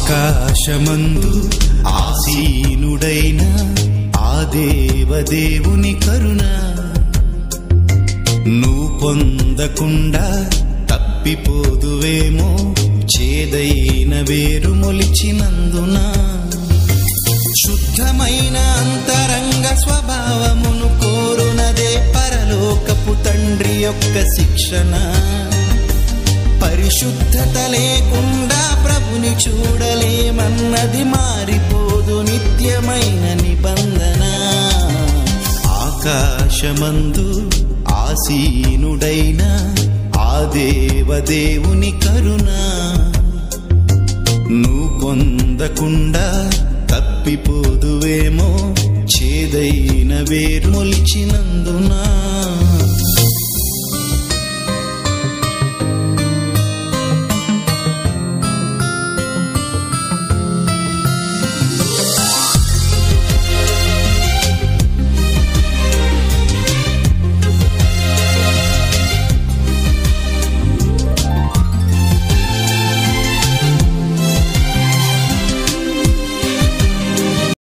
ఆకాశమందు ఆసీనుడైన ఆ దేవదేవుని కరుణ నువ్వు పొందకుండా తప్పిపోదువేమో చేదైన వేరు మొలిచినందున శుద్ధమైన అంతరంగ స్వభావమును కోరునదే పరలోకపు తండ్రి యొక్క శిక్షణ పరిశుద్ధత లేకుండా ప్రభుని చూడలేమన్నది మారిపోదు నిత్యమైన నిబంధన ఆకాశమందు ఆసీనుడైన ఆ దేవదేవుని కరుణ నువ్వు పొందకుండా తప్పిపోదువేమో చేదైన వేరు మొలిచినందునా